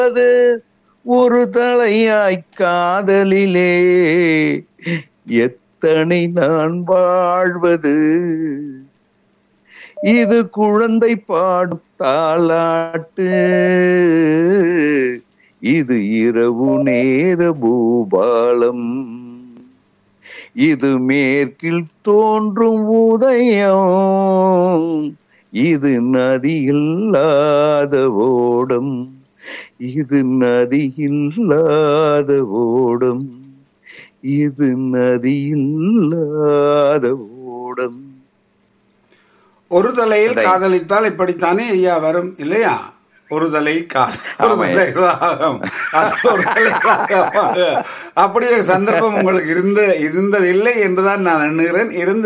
அது ஒரு தலையாய் காதலிலே எத்தனை நான் வாழ்வது இது குழந்தை பாடும் தாலாட்டு இது இரவு நேர பூபாலம் இது மேற்கில் தோன்றும் உதயம் இது நதி இல்லாத ஓடம் இது நதி இல்லாத ஓடம் இது நதி இல்லாத ஓடம் ஒரு தலையில் அதை- காதலித்தால் இப்படித்தானே ஐயா வரும் இல்லையா ஒரு தலை காதல் ஒரு ஆமா. தலை ராகம் அது ஒரு தலை ராகமாக. அப்படி ஒரு சந்தர்ப்பம் உங்களுக்கு இருந்த இருந்ததில்லை என்றுதான் நான் எண்ணுகிறேன் இருந்து